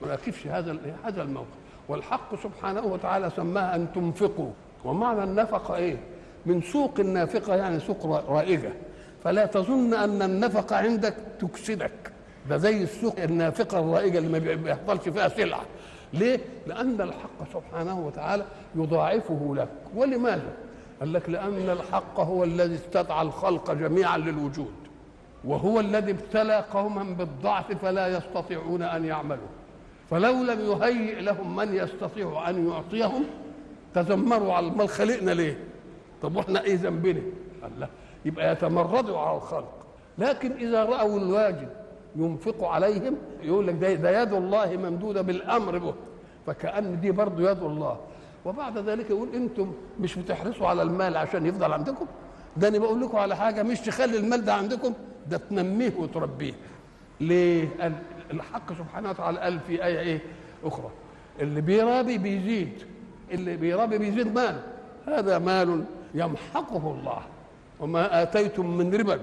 ما يقفش هذا هذا الموقف والحق سبحانه وتعالى سماها ان تنفقوا ومعنى النفقه ايه؟ من سوق النافقه يعني سوق رائجه فلا تظن ان النفقه عندك تكسدك ده زي السوق النافقه الرائجه اللي ما بيحصلش فيها سلعه ليه؟ لأن الحق سبحانه وتعالى يضاعفه لك ولماذا؟ قال لك لأن الحق هو الذي استدعى الخلق جميعا للوجود وهو الذي ابتلى قوما بالضعف فلا يستطيعون أن يعملوا فلو لم يهيئ لهم من يستطيع أن يعطيهم تذمروا على المال خلقنا ليه؟ طب واحنا ايه ذنبنا؟ قال لا يبقى يتمردوا على الخلق لكن إذا رأوا الواجب ينفق عليهم يقول لك ده, ده يد الله ممدودة بالأمر به فكأن دي برضه يد الله وبعد ذلك يقول انتم مش بتحرصوا على المال عشان يفضل عندكم ده انا بقول لكم على حاجه مش تخلي المال ده عندكم ده تنميه وتربيه ليه قال الحق سبحانه وتعالى قال في ايه ايه اخرى اللي بيرابي بيزيد اللي بيرابي بيزيد مال هذا مال يمحقه الله وما اتيتم من ربا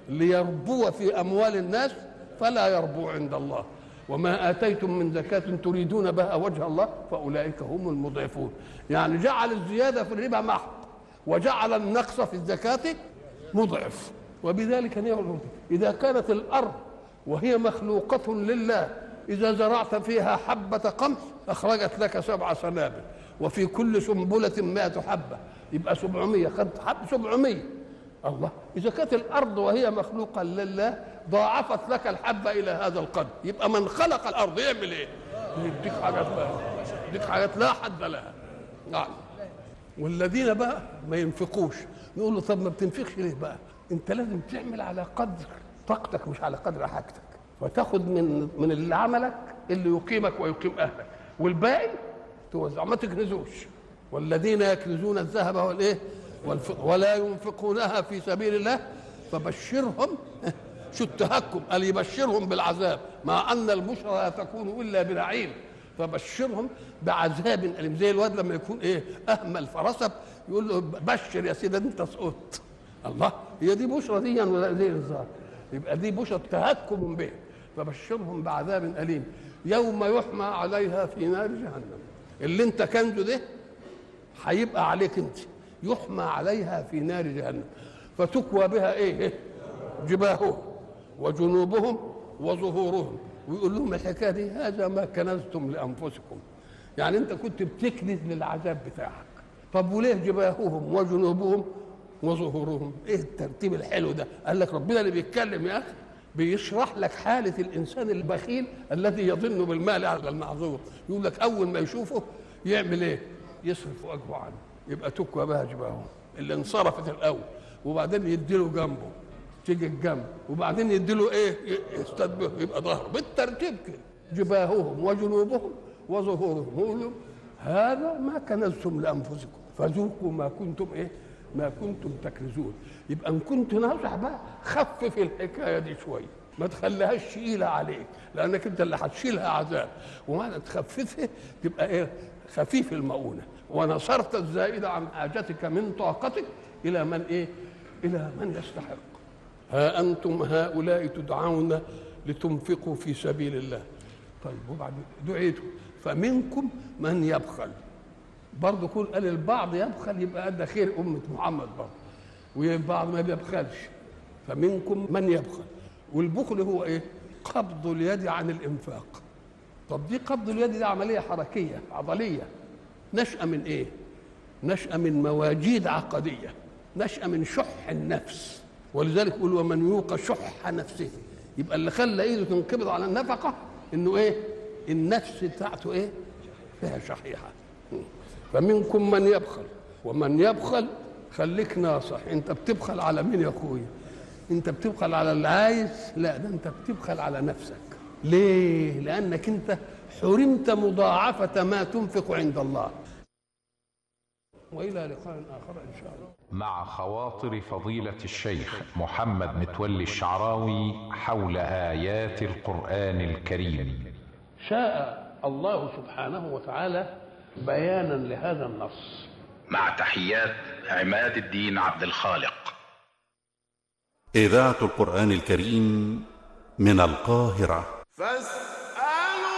ليربو في اموال الناس فلا يربو عند الله وما آتيتم من زكاة تريدون بها وجه الله فأولئك هم المضعفون يعني جعل الزيادة في الربا محق وجعل النقص في الزكاة مضعف وبذلك نعلم إذا كانت الأرض وهي مخلوقة لله إذا زرعت فيها حبة قمح أخرجت لك سبع سنابل وفي كل سنبلة مائة حبة يبقى سبعمية خدت حب سبعمية الله إذا كانت الأرض وهي مخلوقة لله ضاعفت لك الحبة إلى هذا القدر يبقى من خلق الأرض يعمل إيه؟ يديك حاجات بقى يديك حاجات لا حد لها نعم والذين بقى ما ينفقوش نقول له طب ما بتنفقش ليه بقى؟ أنت لازم تعمل على قدر طاقتك مش على قدر حاجتك وتاخد من من اللي عملك اللي يقيمك ويقيم أهلك والباقي توزع ما تكنزوش والذين يكنزون الذهب والايه ولا ينفقونها في سبيل الله فبشرهم شو التهكم قال يبشرهم بالعذاب مع ان البشرى لا تكون الا بنعيم فبشرهم بعذاب اليم زي الواد لما يكون ايه اهمل فرسب يقول له بشر يا سيدي انت سقطت الله هي دي بشرى دي ولا زي الظاهر يبقى دي بشرى تهكم به فبشرهم بعذاب اليم يوم يحمى عليها في نار جهنم اللي انت كنزه ده هيبقى عليك انت يحمى عليها في نار جهنم فتكوى بها ايه جباههم وجنوبهم وظهورهم ويقول لهم الحكايه دي هذا ما كنزتم لانفسكم يعني انت كنت بتكنز للعذاب بتاعك طب وليه جباههم وجنوبهم وظهورهم ايه الترتيب الحلو ده قال لك ربنا اللي بيتكلم يا اخي بيشرح لك حالة الإنسان البخيل الذي يظن بالمال على المعذور يقول لك أول ما يشوفه يعمل إيه؟ يصرف وجهه عنه يبقى تكوى بها جباههم اللي انصرفت الأول وبعدين يديله جنبه تيجي الجنب وبعدين يديله إيه؟ يستدبه يبقى ظهره بالترتيب كده جباههم وجنوبهم وظهورهم يقولوا هذا ما كنزتم لأنفسكم فذوقوا ما كنتم إيه؟ ما كنتم تكنزون يبقى ان كنت ناصح بقى خفف الحكايه دي شويه ما تخليهاش ثقيله عليك لانك انت اللي هتشيلها عذاب وما تخففها تبقى ايه خفيف المؤونه ونصرت الزائد عن حاجتك من طاقتك الى من ايه الى من يستحق ها انتم هؤلاء تدعون لتنفقوا في سبيل الله طيب وبعدين دعيتم فمنكم من يبخل برضه كل قال البعض يبخل يبقى ده خير أمة محمد برضه والبعض ما بيبخلش فمنكم من يبخل والبخل هو ايه؟ قبض اليد عن الانفاق طب دي قبض اليد دي عمليه حركيه عضليه نشأة من ايه؟ نشأة من مواجيد عقديه نشأة من شح النفس ولذلك يقول ومن يوق شح نفسه يبقى اللي خلى ايده تنقبض على النفقه انه ايه؟ النفس بتاعته ايه؟ فيها شحيحه فمنكم من يبخل ومن يبخل خليك ناصح انت بتبخل على مين يا اخويا انت بتبخل على اللي عايز لا ده انت بتبخل على نفسك ليه لانك انت حرمت مضاعفه ما تنفق عند الله والى لقاء اخر ان شاء الله مع خواطر فضيلة الشيخ محمد متولي الشعراوي حول آيات القرآن الكريم شاء الله سبحانه وتعالى بيانا لهذا النص مع تحيات عماد الدين عبد الخالق إذاعة القرآن الكريم من القاهرة فاستمعوا